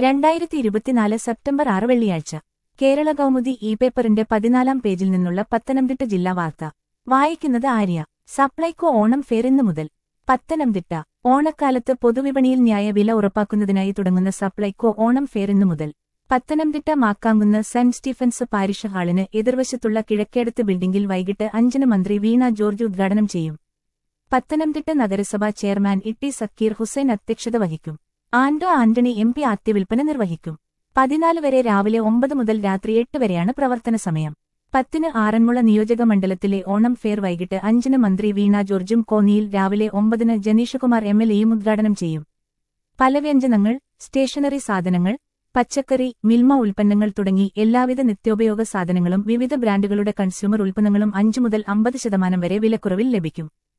രണ്ടായിരത്തി ഇരുപത്തിനാല് സെപ്റ്റംബർ ആറ് വെള്ളിയാഴ്ച കേരള കൗമുദി ഇ പേപ്പറിന്റെ പതിനാലാം പേജിൽ നിന്നുള്ള പത്തനംതിട്ട ജില്ലാ വാർത്ത വായിക്കുന്നത് ആര്യ സപ്ലൈകോ ഓണം ഫെയർ ഇന്നു മുതൽ പത്തനംതിട്ട ഓണക്കാലത്ത് പൊതുവിപണിയിൽ ന്യായ വില ഉറപ്പാക്കുന്നതിനായി തുടങ്ങുന്ന സപ്ലൈകോ ഓണം ഫെയർ ഇന്നു മുതൽ Pathanamthitta Makkamkunnu saint Stephen's parish ഹാളിന് എതിർവശത്തുള്ള കിഴക്കേടത്ത് ബിൽഡിംഗിൽ വൈകിട്ട് അഞ്ചിന് മന്ത്രി വീണ ജോർജ് ഉദ്ഘാടനം ചെയ്യും പത്തനംതിട്ട നഗരസഭാ ചെയർമാൻ ഇട്ടി സക്കീർ ഹുസൈൻ അധ്യക്ഷത വഹിക്കും ആന്റോ ആന്റണി എം പി ആദ്യവിൽപ്പന നിർവഹിക്കും പതിനാല് വരെ രാവിലെ ഒമ്പത് മുതൽ രാത്രി എട്ട് വരെയാണ് പ്രവർത്തന സമയം പത്തിന് ആറന്മുള നിയോജക മണ്ഡലത്തിലെ ഓണം ഫെയർ വൈകിട്ട് അഞ്ചിന് മന്ത്രി വീണ ജോർജും കോന്നിയിൽ രാവിലെ ഒമ്പതിന് ജനീഷകുമാർ എം എൽ എയും ഉദ്ഘാടനം ചെയ്യും പലവ്യഞ്ജനങ്ങൾ സ്റ്റേഷനറി സാധനങ്ങൾ പച്ചക്കറി മിൽമ ഉൽപ്പന്നങ്ങൾ തുടങ്ങി എല്ലാവിധ നിത്യോപയോഗ സാധനങ്ങളും വിവിധ ബ്രാൻഡുകളുടെ കൺസ്യൂമർ ഉൽപ്പന്നങ്ങളും അഞ്ചു മുതൽ അമ്പത് ശതമാനം വരെ വിലക്കുറവിൽ ലഭിക്കും